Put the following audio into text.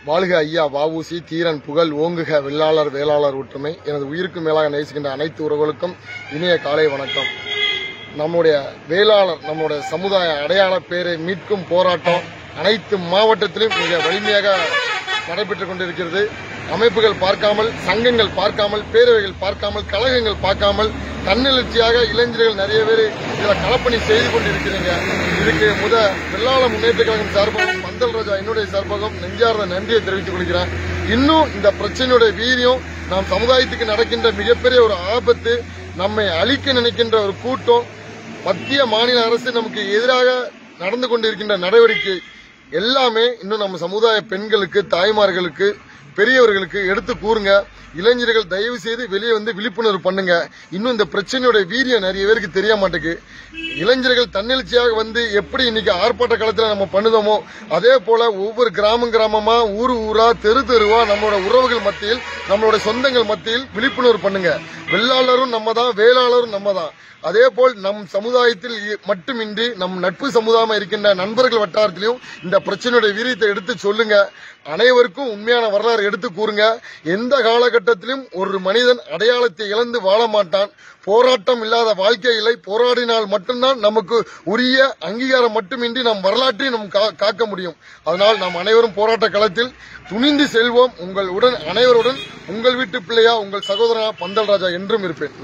வாழ்க ஐயா வஉசி தீரன் புகழ் ஓங்குக வெள்ளாளர் வேளாளர் ஒற்றுமை எனது உயிருக்கு மேலாக நேசிக்கின்ற அனைத்து உறவுகளுக்கும் இனிய காலை வணக்கம் நம்முடைய வேளாளர் நம்முடைய சமுதாய அடையாள பேரை மீட்கும் போராட்டம் அனைத்து மாவட்டத்திலும் மிக வலிமையாக நடைபெற்றுக் கொண்டிருக்கிறது அமைப்புகள் பார்க்காமல் சங்கங்கள் பார்க்காமல் பேரவைகள் பார்க்காமல் கழகங்கள் பார்க்காமல் தன்னெழுச்சியாக இளைஞர்கள் நிறைய பேர் இதில் களப்பணி செய்து கொண்டிருக்கிறீங்க இதுக்கு முத வெள்ளாள முன்னேற்ற கழகம் சார்பாகவும் பந்தல் ராஜா என்னுடைய சார்பாகவும் நெஞ்சார்ந்த நன்றியை தெரிவித்துக் கொள்கிறேன் இன்னும் இந்த பிரச்சனையுடைய வீரியம் நாம் சமுதாயத்துக்கு நடக்கின்ற மிகப்பெரிய ஒரு ஆபத்து நம்மை அழிக்க நினைக்கின்ற ஒரு கூட்டம் மத்திய மாநில அரசு நமக்கு எதிராக நடந்து கொண்டிருக்கின்ற நடவடிக்கை எல்லாமே இன்னும் நம்ம சமுதாய பெண்களுக்கு தாய்மார்களுக்கு பெரியவர்களுக்கு எடுத்து கூறுங்க இளைஞர்கள் தயவு செய்து வெளியே வந்து விழிப்புணர்வு பண்ணுங்க இன்னும் இந்த பிரச்சனையோட வீரியம் நிறைய பேருக்கு தெரிய மாட்டேங்குது இளைஞர்கள் தன்னெழுச்சியாக வந்து எப்படி இன்னைக்கு ஆர்ப்பாட்ட காலத்துல நம்ம பண்ணுதோமோ அதே போல ஒவ்வொரு கிராமம் கிராமமா ஊர் ஊரா தெரு தெருவா நம்மளோட உறவுகள் மத்தியில் நம்மளோட சொந்தங்கள் மத்தியில் விழிப்புணர்வு பண்ணுங்க வெள்ளாளரும் நம்ம தான் வேளாளரும் நம்ம தான் அதே போல் நம் சமுதாயத்தில் இ- மட்டுமின்றி நம் நட்பு சமுதாயம் இருக்கின்ற நண்பர்கள் வட்டாரத்திலையும் இந்த பிரச்சனையுடைய வீரியத்தை எடுத்து சொல்லுங்க அனைவருக்கும் உண்மையான வரலாறு எடுத்து கூறுங்க எந்த காலகட்டத்திலும் ஒரு மனிதன் அடையாளத்தை இழந்து வாழ மாட்டான் போராட்டம் இல்லாத வாழ்க்கை இல்லை போராடினால் மட்டும்தான் நமக்கு உரிய அங்கீகாரம் மட்டுமின்றி நம் வரலாற்றை நம் கா- காக்க முடியும் அதனால் நாம் அனைவரும் போராட்ட களத்தில் துணிந்து செல்வோம் உங்கள் உடன் அனைவருடன் உங்கள் வீட்டு பிள்ளையா உங்கள் சகோதரனா பந்தல் ராஜா என்றும் இருப்பேன்